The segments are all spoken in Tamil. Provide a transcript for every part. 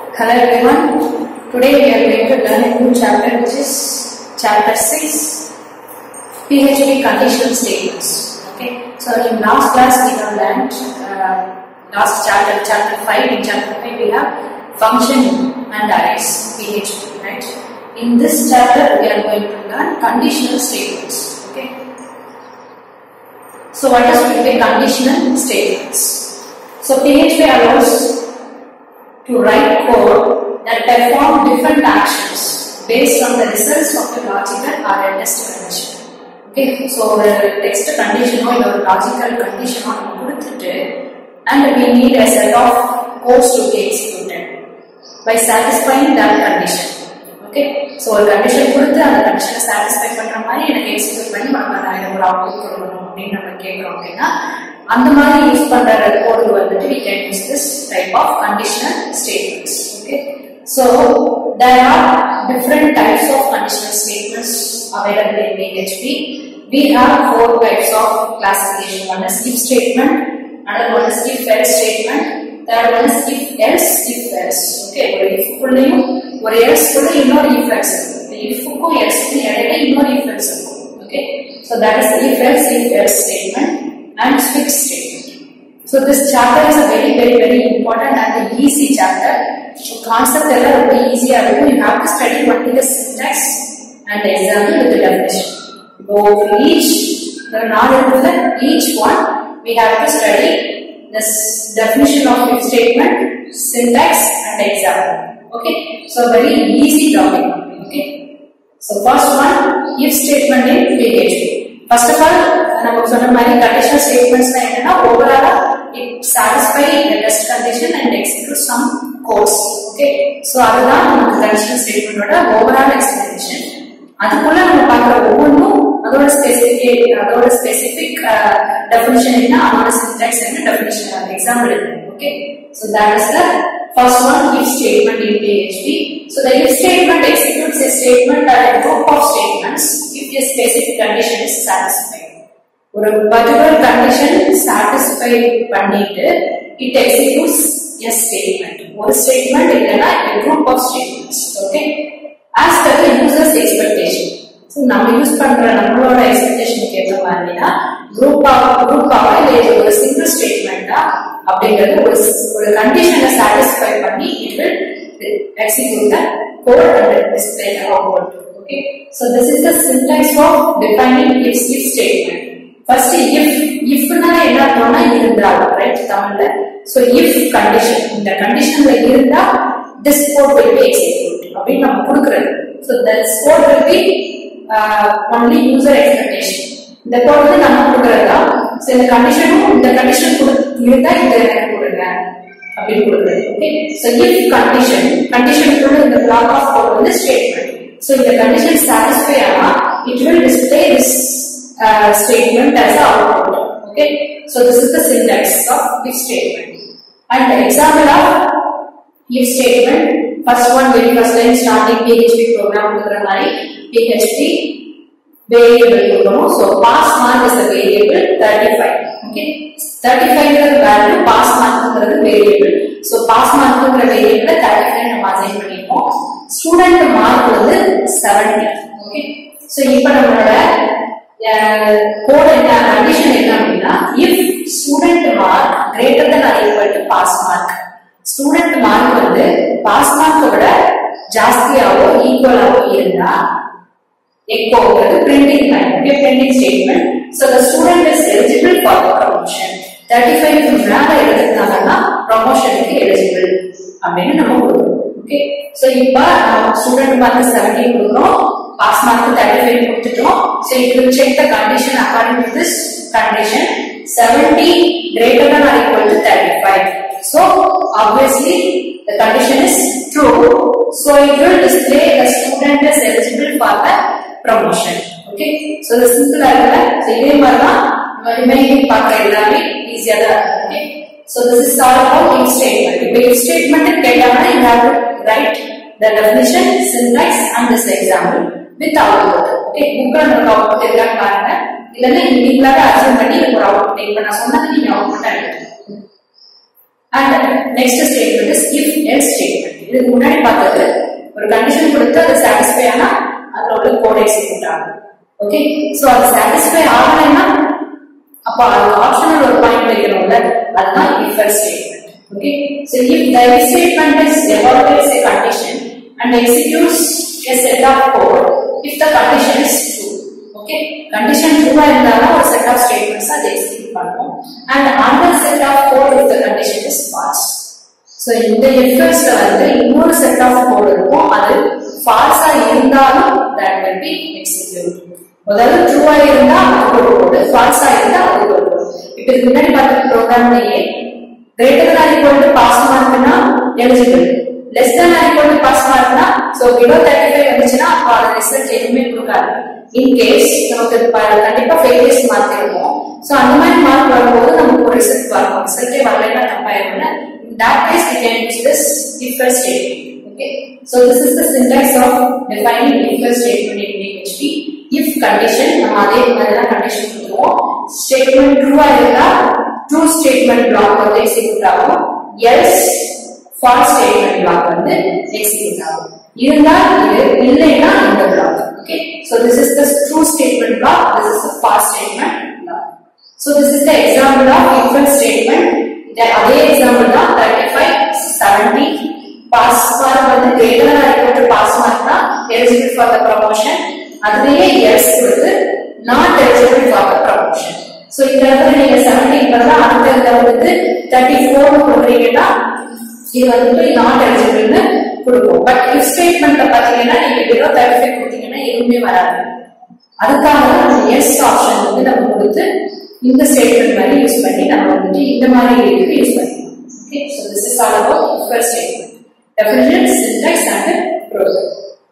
Hello everyone. Today we are going to learn a new chapter which is chapter 6 PHP conditional statements. Okay. So in last class we have learned uh, last chapter chapter 5 in chapter 5 we have function and arrays PHP right. In this chapter we are going to learn conditional statements. Okay. So what is with the conditional statements? So PHP allows to write code that perform different actions based on the results of the logical or a test condition. Okay, so ஒரு text condition இல்ல ஒரு logical condition நம்ம கொடுத்துட்டு and we need a set of codes to be executed by satisfying that condition. Okay so ஒரு கண்டிஷன் கொடுத்து அந்த கண்டிஷனை சாட்டிஸ்ஃபை பண்ற மாதிரி எனக்கு எக்ஸிக்யூட் பண்ணி உனக்கு நான் எனக்கு ஒரு அவுட்புட் கொடுக்கணும் அப்படின்னு நம்ம கேட்குறோம் அப்படின்னா அந்த மாதிரி யூஸ் பண்ற கோடு வந்துட்டு we can use this type of conditional statements okay so there are different types of conditional statements available in PHP we have four types of classification one is if statement another one is if else statement third one is if else if else okay ஒரு if குள்ளேயும் ஒரு else குள்ள இன்னொரு if else இருக்கும் if க்கும் else க்கும் இடையில இன்னொரு if else இருக்கும் okay so that is the if else if else statement and switch statement. So this chapter is a very very very important and a easy chapter. So concept எல்லாம் ரொம்ப ஈஸியா இருக்கும். You have to study only the syntax and example with the definition. Go for each the நாலு இருக்குல்ல each one we have to study this definition of if statement, syntax and example. Okay, so very easy topic. Okay, so first one if statement in PHP. First of all நமக்கு சொன்ன மாதிரி கண்டிஷனல் ஸ்டேட்மெண்ட்ஸ் என்னன்னா ஓவராலா it satisfy test condition and execute some codes okay so அதுதான் நமக்கு கண்டிஷனல் ஸ்டேட்மெண்டோட ஓவரால் எக்ஸ்பிளனேஷன் அதுக்குள்ள நம்ம பார்க்குற ஒவ்வொன்றும் அதோட ஸ்பெசிஃபிக் அதோட ஸ்பெசிஃபிக் டெஃபினிஷன் என்ன அதோட சின்டாக்ஸ் என்ன definition example okay so that is the First one, if statement in PHP. So the if statement executes a statement or a group of statements if a specific condition is satisfied. ஒரு particular condition satisfy பண்ணிட்டு it executes a statement. ஒரு statement இல்லைன்னா a group of statements. Okay. As per the user's expectation. So நம்ம யூஸ் பண்ற நம்மளோட எக்ஸ்பெக்டேஷனுக்கு ஏற்ற மாதிரினா குரூப்பா குரூப்பாவா இல்லை ஒரு சிங்கிள் ஸ்டேட்மெண்டா அப்படிங்கிறது ஒரு ஒரு கண்டிஷனை சாட்டிஸ்ஃபை பண்ணி it will execute the code and display the output okay so this is the syntax of defining if if statement first if இஃப்னா என்ன அர்த்தம்னா இருந்தால் ரைட் தமிழ்ல சோ இஃப் கண்டிஷன் இந்த கண்டிஷன்ல இருந்தா this code will be execute அப்படின்னு நம்ம கொடுக்குறது so this code will be only user expectation இந்த கோட் வந்து நம்ம கொடுக்கறதா சோ இந்த கண்டிஷனும் இந்த கண்டிஷன் இருந்தா இந்த எனக்கு கொடுங்க அப்படின்னு கொடுக்குறது ஓகே சோ இஃப் கண்டிஷன் கண்டிஷனுக்குள்ள இந்த பிளாக் ஆஃப் கோட் வந்து ஸ்டேட்மெண்ட் சோ இந்த கண்டிஷன் சாட்டிஸ்ஃபை ஆனா it will display this statement as a output okay so this is the syntax of if statement and the example of if statement first one very first line starting php program கொடுக்குற மாதிரி php variable கொடுக்கணும் so pass mark is the variable 35 okay 35 ங்கிற வேல்யூ pass markங்கிறது variable so pass markங்கிற variable 35 நம்ம அசைன் பண்ணிருக்கோம் ஸ்டூடண்ட் மார்க் வந்து 70 okay so இப்போ நம்மளோட கோட் என்ன கண்டிஷன் என்ன அப்படின்னா if student mark greater than or equal to pass mark student mark வந்து பாஸ் மார்க்கை விட ஜாஸ்தியாவோ ஈக்குவலாவோ இருந்தா எக்கோங்கிறது printing line okay printing statement so the student is eligible for promotion thirty five மேல எடுத்துக்கிட்டாங்கன்னா ப்ரமோஷனுக்கு எலிஜிபிள் அப்படின்னு நம்ம கொடுக்குறோம் ஓகே ஸோ இப்போ ஸ்டூடெண்ட் மார்க் செவன்டீன் கொடுக்குறோம் பாஸ் மார்க் தேர்ட்டி ஃபைவ் கொடுத்துட்டோம் so it will check the condition according to this condition seventy greater than or equal to thirty five so obviously the condition is true so it will display the student is eligible for the promotion okay so the simple ஆகல so இதே மாதிரி தான் நம்ம ரிமைனிங் பார்க்குற எல்லாமே ஈஸியா தான் இருக்கும் okay so this is all about if statement இப்போ if statement கேட்டாங்கன்னா you have to write the definition syntax and this example with output okay புக்ல நமக்கு output இருக்கான்னு பாருங்க இல்லைன்னா நீங்களாவே அசைன் பண்ணி ஒரு அவுட்புட் இப்போ நான் சொன்னது நீங்க அவுட்புட் எடுத்துக்கணும் And next statement is if else statement. இதுக்கு முன்னாடி பார்த்தது ஒரு கண்டிஷன் கொடுத்து அது சாட்டிஸ்ஃபை ஆனா அதுல உள்ள கோட் எக்ஸிக்யூட் ஆகும் ஓகே சோ அது சாட்டிஸ்ஃபை ஆகலைன்னா அப்ப அது ஆப்ஷனல் ஒரு பாயிண்ட் வைக்கணும்ல அதுதான் if else statement okay so if the if statement is evaluates a condition and executes a set of code if the condition is true okay condition true ஆ இருந்தாலும் ஒரு set of statements அதை execute பண்ணும் and another set of code if the condition is false so இந்த if else ல வந்து இன்னொரு set of code இருக்கும் அது false ஆ இருந்தாலும் that will be executed அதாவது ட்ரூவா இருந்தா அதுக்கு ஒரு கோடு ஃபால்ஸா இருந்தா அதுக்கு ஒரு கோடு இப்ப இதுக்கு முன்னாடி பார்த்த ப்ரோக்ராம்லயே greater than equal to pass மார்க்னா eligible less than equal to pass மார்க்னா சோ பிலோ 35 வந்துச்சுன்னா அப்ப அது ரிசல்ட் எதுவுமே கொடுக்காது இன் கேஸ் நமக்கு ப- கண்டிப்பா ஃபெயிலியர்ஸ் மார்க் இருக்கும் சோ அந்த மாதிரி மார்க் வரும்போது நமக்கு ஒரு ரிசல்ட் வரும் ரிசல்ட்டே வரலைன்னா தப்பாயிரும்ல in that case we can use this if else statement okay so this is the syntax of defining if else statement in PHP if condition நம்ம அதே மாதிரி தான் கண்டிஷன் கொடுத்துருவோம் ஸ்டேட்மெண்ட் ட்ரூவா இருந்தா ட்ரூ ஸ்டேட்மெண்ட் பிளாக் வந்து எக்ஸிக்யூட் ஆகும் எல்ஸ் ஃபால்ஸ் ஸ்டேட்மெண்ட் பிளாக் வந்து எக்ஸிக்யூட் ஆகும் இருந்தா இது இல்லைன்னா இந்த block okay so this is the true statement block this is the false statement block So this is the example of if else statement. The அதே example தான் 35, 70. Pass mark வந்து greater than or equal to pass mark தான் eligible for the promotion. அதுலயே yes கொடுத்து not eligible for the promotion. So இந்த இடத்துல நீங்க 70 பதிலா அடுத்த இதுல வந்து 34 கொடுக்குறீங்கன்னா இது வந்துட்டு நாட் எலிஜிபிள்னு கொடுக்கும் பட் if ஸ்டேட்மெண்ட்ல பாத்தீங்கன்னா நீங்க below 35 கொடுத்தீங்கன்னா எதுவுமே வராது அதுக்காக தான் நம்ம எஸ் ஆப்ஷன் வந்து நம்ம கொடுத்து இந்த ஸ்டேட்மெண்ட் மாதிரி யூஸ் பண்ணி நம்ம வந்துட்டு இந்த மாதிரி இதுக்கு யூஸ் பண்ணிக்கலாம் okay so this is all about first statement definition syntax and program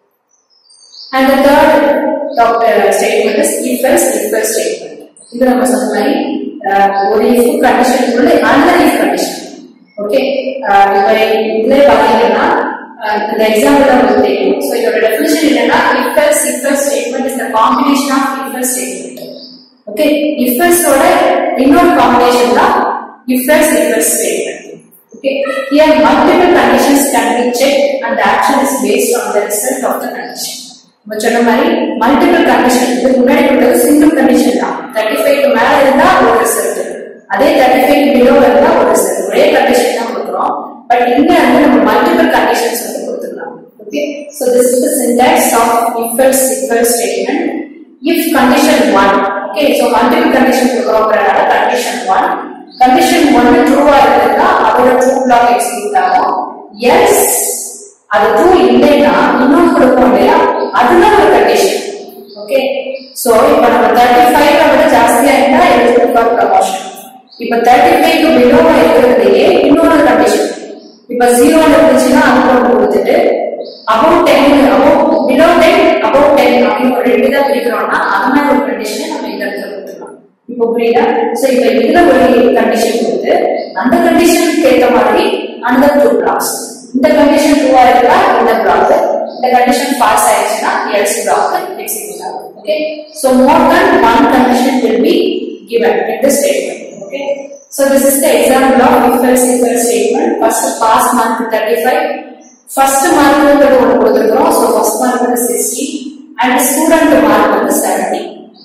and the third statement is if else if else statement இது நம்ம சொன்ன மாதிரி அஹ், ஒரு இஃப் கண்டிஷனுக்குள்ள அனதர் இஃப் கண்டிஷன் ஓகே இப்போ இதுல பாத்தீங்கன்னா அஹ், இந்த எக்ஸாம்பிள் உங்களுக்கு தெரியும் ஸோ இதோட டெஃபினிஷன் என்னன்னா if else if else statement is the combination of if else statement okay if எல்ஸோட இன்னொரு காம்பினேஷன் தான் if else if else statement Okay, here multiple conditions can be checked and the action is based on the result of the condition. நம்ம சொன்ன மாதிரி மல்டிபிள் கண்டிஷன் இதுக்கு முன்னாடி கொடுத்தது சிங்கிள் கண்டிஷன் தான் தேர்ட்டி ஃபைவ்க்கு மேல இருந்தா ஒரு ரிசல்ட் அதே தேர்ட்டி ஃபைவ் பிலோ இருந்தா ஒரு ரிசல்ட் ஒரே கண்டிஷன் தான் கொடுக்குறோம் பட் இங்க வந்து நம்ம மல்டிபிள் கண்டிஷன்ஸ் வந்து கொடுத்துக்கலாம் okay so this is the syntax of if else if else statement if condition 1 okay so multiple condition கொடுக்கறோம்ங்கறனால condition 1 condition 1 true ஆ இருந்தா அதோட true block execute ஆகும் yes அது true இல்லைன்னா இன்னொரு கொடுப்போம் இல்லையா அதுதான் ஒரு condition okay so இப்ப நம்ம 35 விட ஜாஸ்தியா இருந்தா eligible for promotion இப்ப 35 க்கு below இருக்கிறதுலயே இன்னொரு condition இப்ப ஜீரோ இருந்துச்சுன்னா அது ஒன்று கொடுத்துட்டு about ten about below ten about ten அப்படின்னு ஒரு ரெண்டு தான் பிரிக்கிறோம்னா அந்த மாதிரி ஒரு கண்டிஷனை நம்ம இந்த இடத்துல கொடுத்துக்கலாம் இப்போ புரியுதா சோ இப்ப இதுல ஒரு கண்டிஷன் கொடுத்து அந்த கண்டிஷனுக்கு ஏத்த மாதிரி அந்த டூ பிளாக்ஸ் இந்த கண்டிஷன் டூவா இருந்தா இந்த பிளாக் இந்த கண்டிஷன் பாஸ் ஆயிடுச்சுன்னா எல்ஸ் பிளாக் எக்ஸிக்யூட் ஆகும் okay so more than one condition will be given in the statement okay so this is the example of if else if else statement first pass mark 35 first mark வந்து ஒன்று கொடுத்துருக்கோம் so first mark வந்து 60 and student mark வந்து 70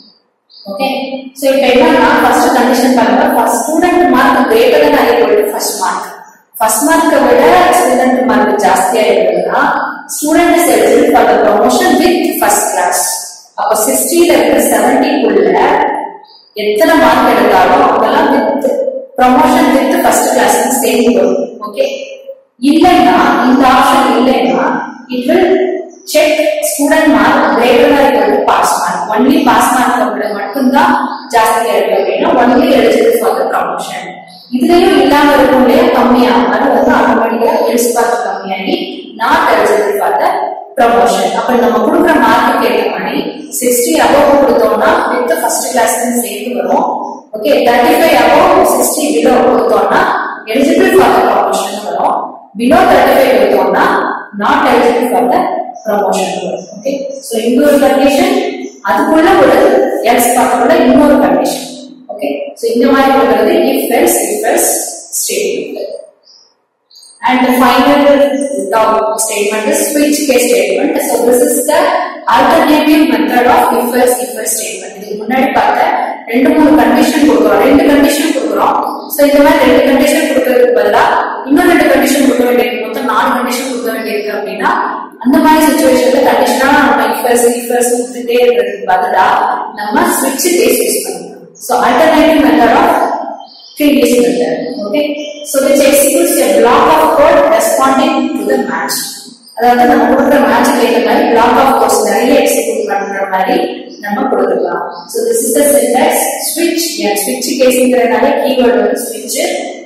ஓகே சோ இப்போ என்னன்னா ஃபர்ஸ்ட் கண்டிஷன் பாருங்க first student mark greater than or equal to first mark first மார்க்கை விட ஸ்டூடெண்ட் மார்க் ஜாஸ்தியா இருந்ததுன்னா student is eligible for the promotion with first class அப்போ 60 ல இருந்து 70 குள்ள எத்தனை மார்க் எடுத்தாலும் அதெல்லாம் with promotion with first class சேர்ந்து வரும் ஓகே இல்லைன்னா இந்த ஆப்ஷன் இல்லைன்னா it will check student mark greater இருக்கிறது pass mark only pass mark உள்ள மட்டும்தான் ஜாஸ்தியா இருக்கு அப்படின்னா only eligible for the promotion இதுலயும் இல்லாம இருக்கும் இல்லையா கம்மியா அது வந்து ஆட்டோமேட்டிக்கா எலிஜிபிள் கம்மியாகி not eligible for the promotion அப்ப நம்ம கொடுக்குற மார்க்குக்கு ஏற்ற மாதிரி சிக்ஸ்டி அபவ் கொடுத்தோம்னா வித் ஃபர்ஸ்ட் கிளாஸ் சேர்த்து வரும் okay thirty five above sixty below கொடுத்தோம்னா எலிஜிபிள் ஃபார் த ப்ரமோஷன் வரும் பிலோ தேர்ட்டி ஃபைவ் கொடுத்தோம்னா not eligible for the promotion வரும் ஓகே ஸோ இந்த ஒரு கண்டிஷன் அதுக்குள்ள ஒரு எல்ஸ் பார்க்கக்குள்ள இன்னொரு கண்டிஷன் ஓகே ஸோ இந்த மாதிரி கொடுக்கறது if else if else statement and final statement is switch case statement. So this is the alternative method of if else if else statement. இதுக்கு முன்னாடி பார்த்த ரெண்டு மூணு கண்டிஷன் கொடுக்குறோம் ரெண்டு கண்டிஷன் கொடுக்குறோம் ஸோ இந்த மாதிரி ரெண்டு கண்டிஷன் கொடுக்கறதுக்கு பதிலா இன்னும் ரெண்டு கண்டிஷன் கொடுக்க வேண்டியிருக்கு மொத்தம் நாலு கண்டிஷன் கொடுக்க வேண்டியிருக்கு அப்படின்னா அந்த மாதிரி சுச்சுவேஷன்ல கண்டிஷனா நம்ம if else if else கொடுத்துட்டே இருக்கிறதுக்கு பதிலா நம்ம switch case யூஸ் பண்ணிக்கலாம் so alternative method of previous method. Okay, so which executes a block of code responding to the match. அதாவது நம்ம கொடுக்குற மேட்ச்க்கு ஏற்ற மாதிரி பிளாக் ஆஃப் கோர்ஸ் நிறைய எக்ஸிக்யூட் பண்ற மாதிரி நம்ம கொடுத்துக்கலாம் so this is the syntax ஸ்விட்ச் என் ஸ்விட்ச் கேஸ்ங்கிறதுனால கீவேர்டு வந்து ஸ்விட்ச்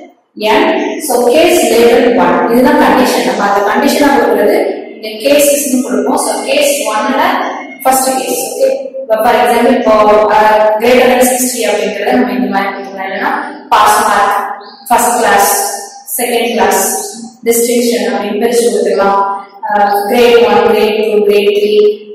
என் ஸோ கேஸ் லேபிள் ஒன் இதுதான் கண்டிஷன் நம்ம அந்த கண்டிஷனா கொடுக்குறது இந்த கேசஸ்னு கொடுப்போம் ஸோ கேஸ் ஒன்ல ஃபர்ஸ்ட் கேஸ் ஓகே இப்போ ஃபார் எக்ஸாம்பிள் இப்போ கிரேட்டர் than சிக்ஸ்டி அப்படின்றத நம்ம இந்த மாதிரி கொடுக்கலாம் இல்லைன்னா pass mark first class second class distinction அப்படின்னு பிரிச்சு கொடுத்துக்கலாம் grade one grade two grade three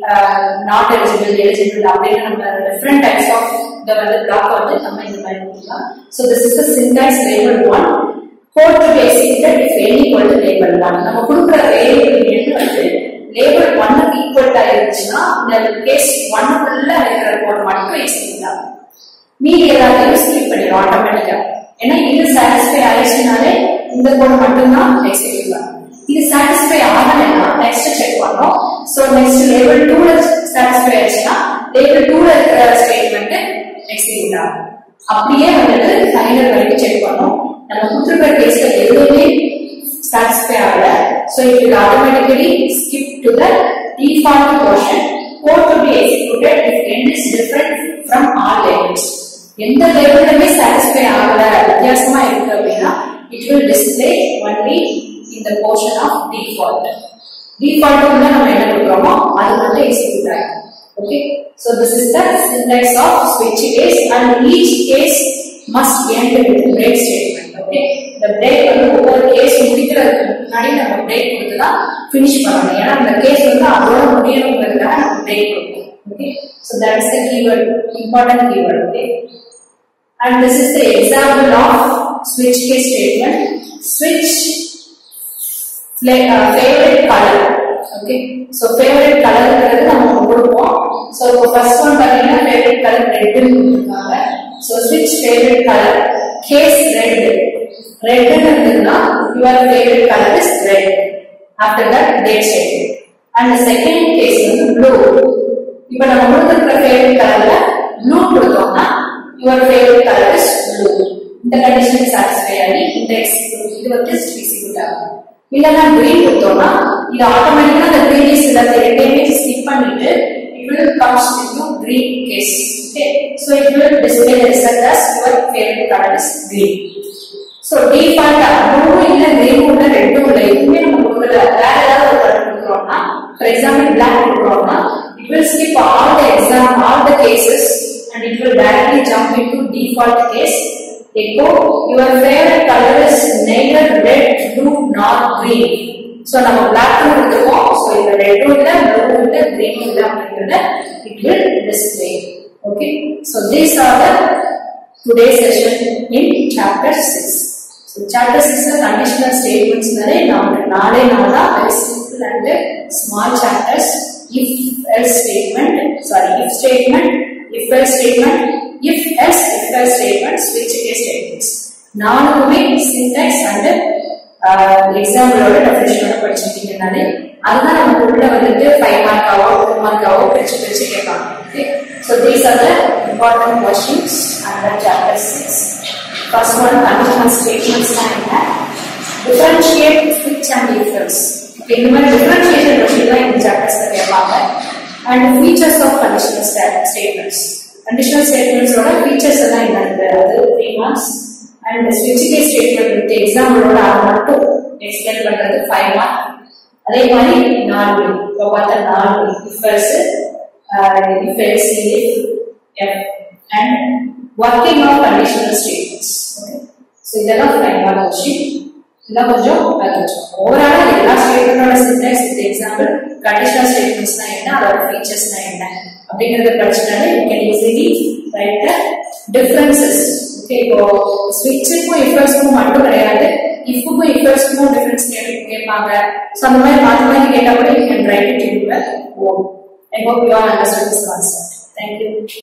not eligible eligible அப்படின்னு நம்ம டிஃப்ரெண்ட் டைப்ஸ் ஆஃப் இந்த வந்து பிளாக் வந்து நம்ம இந்த மாதிரி கொடுக்கலாம் so this is the syntax label one code to be executed if any equal to label one நம்ம கொடுக்குற வேரியபிள் எண் வந்து லேபிள் ஒன்னுக்கு ஈக்குவல் ஆயிருச்சுன்னா இந்த கேஸ் ஒன்னுக்குள்ள இருக்கிற கோட் மட்டும் எக்ஸிக்யூட் ஆகும் மீதி எல்லாத்தையும் ஸ்கிப் பண்ணிடும் ஆட்டோமேட்டிக்கா ஏன்னா இது சாட்டிஸ்ஃபை ஆயிடுச்சுனாலே இந்த கோட் மட்டும்தான் எக்ஸிக்யூட் ஆகும் இது சாட்டிஸ்ஃபை ஆகலைன்னா நெக்ஸ்ட் செக் பண்ணோம் ஸோ நெக்ஸ்ட் லேபிள் டூல சாட்டிஸ்ஃபை ஆயிடுச்சுன்னா லேபிள் டூல இருக்கிற ஸ்டேட்மெண்ட் எக்ஸிக்யூட் ஆகும் அப்படியே வந்துட்டு ஃபைனல் வரைக்கும் செக் பண்ணோம் நம்ம கொடுத்துருக்கிற கேஸ்ல எதுவுமே satisfy ஆகல so it will automatically skip to the default portion code to be executed if end is different from all labels எந்த லேபிளுமே satisfy ஆகல வித்தியாசமா இருக்கு அப்படின்னா it will display only in the portion of default default உள்ள நம்ம என்ன கொடுக்குறோமோ அது மட்டும் எக்ஸிக்யூட் ஆகும் okay so this is the syntax of switch case and each case must end with break statement okay இந்த பிரேக் வந்து ஒவ்வொரு கேஸ் முடிக்கிறதுக்கு முன்னாடி நம்ம பிரேக் கொடுத்து தான் ஃபினிஷ் பண்ணணும் ஏன்னா அந்த கேஸ் வந்து அதோட முடியணுங்கிறதுக்காக நம்ம பிரேக் கொடுப்போம் okay so that is the keyword important keyword okay and this is the example of ஸ்விட்ச் கேஸ் ஸ்டேட்மெண்ட் ஸ்விட்ச் favourite colour okay so favourite கலர்ங்கிறது நம்ம கொடுப்போம் ஸோ இப்போ ஃபர்ஸ்ட் ஒன் பார்த்தீங்கன்னா ஃபேவரட் கலர் ரெட்னு கொடுத்துருக்காங்க ஸோ ஸ்விட்ச் ஃபேவரட் கலர் கேஸ் ரெட் ரெட்னு இருந்ததுன்னா your favourite colour is red after that date statement and second case வந்து ப்ளூ இப்போ நம்ம கொடுத்துருக்கிற ஃபேவரட் கலர்ல ப்ளூ கொடுத்தோம்னா your favourite colour is blue இந்த கண்டிஷன் சாட்டிஸ்ஃபை ஆகி இந்த எக்ஸிக்யூட் இது வந்து எக்ஸிக்யூட் ஆகும் இல்லைன்னா கிரீன் கொடுத்தோம்னா இது ஆட்டோமேட்டிக்கா அந்த ப்ரீவியஸ் எல்லாத்த ரெண்டையுமே ஸ்கிப் பண்ணிட்டு it will comes with you green case okay so it will display the result as your favorite color is green so default blue இல்ல green இல்ல red இல்ல எதுவுமே நம்ம கொடுக்கல வேற ஏதாவது ஒரு கலர் கொடுக்குறோம்னா for example black கொடுக்குறோம்னா it will skip all the exam all the cases and it will directly jump into default case echo your favorite color is neither red blue nor green so நம்ம black கொடுத்துருக்கோம் so இந்த ரெட்டும் இல்ல ப்ளூ இல்ல கிரீனும் இல்ல அப்படிங்கறத it will display okay so these are the today's session in chapter 6 so chapter 6 ல conditional statements நாலே நாலு நாலே நாலா very simple and small chapters if else statement sorry if statement if else statement if else if else statement switch case statements நாலுக்குமே syntax and எக்ஸாம்பிளோட டெஃபினேஷனோட படிச்சிருக்கீங்கனாலே அதுதான் நமக்கு உள்ள வந்துட்டு ஃபைவ் மார்க்காவோ டூ மார்க்காவோ பிரிச்சு பிரிச்சு கேட்பாங்க okay so these are the important questions under chapter six first one conditional ஸ்டேட்மெண்ட்ஸ்னா என்ன டிஃபரன்ஷியேட் ஸ்விட்ச் அண்ட் டிஃபரன்ஸ் ஓகே இந்த மாதிரி டிஃபரன்ஷியேஷன் கொஸ்டின் தான் இந்த சாப்டர்ஸ்ல கேட்பாங்க and features of conditional statements conditional ஸ்டேட்மெண்ட்ஸோட ஃபீச்சர்ஸ் எல்லாம் என்னது அது த்ரீ மார்க்ஸ் அண்ட் ஸ்விட்ச் கேஸ் ஸ்டேட்மெண்ட் வித் எக்ஸாம்பிளோட அதை மட்டும் எக்ஸ்பிளைன் பண்றது ஃபைவ் மார்க் அதே மாதிரி நாலு இப்போ பார்த்தா நாலு ifs if else if if and working of conditional statements okay so இதெல்லாம் ஃபைவ் மார்க் கொஸ்டின் இதெல்லாம் கொஞ்சம் கொஞ்சம் ஓவரால் எல்லா ஸ்டேட்மெண்டோட சின்டாக்ஸ் வித் எக்ஸாம்பிள் கண்டிஷனல் ஸ்டேட்மெண்ட்ஸ்னா என்ன அதோட ஃபீச்சர்ஸ்னா என்ன அப்படிங்கறத படிச்சுட்டாலே you can easily write the differences okay இப்போ ஸ்விட்சுக்கும் இஃபர்ஸ்க்கும் மட்டும் கிடையாது இஃப்க்கும் இஃபர்ஸ்க்கும் டிஃபரன்ஸ் கேட்பாங்க ஸோ அந்த மாதிரி மாற்றி மாற்றி கேட்டால் கூட you can write it in your own I hope you all understand this concept thank you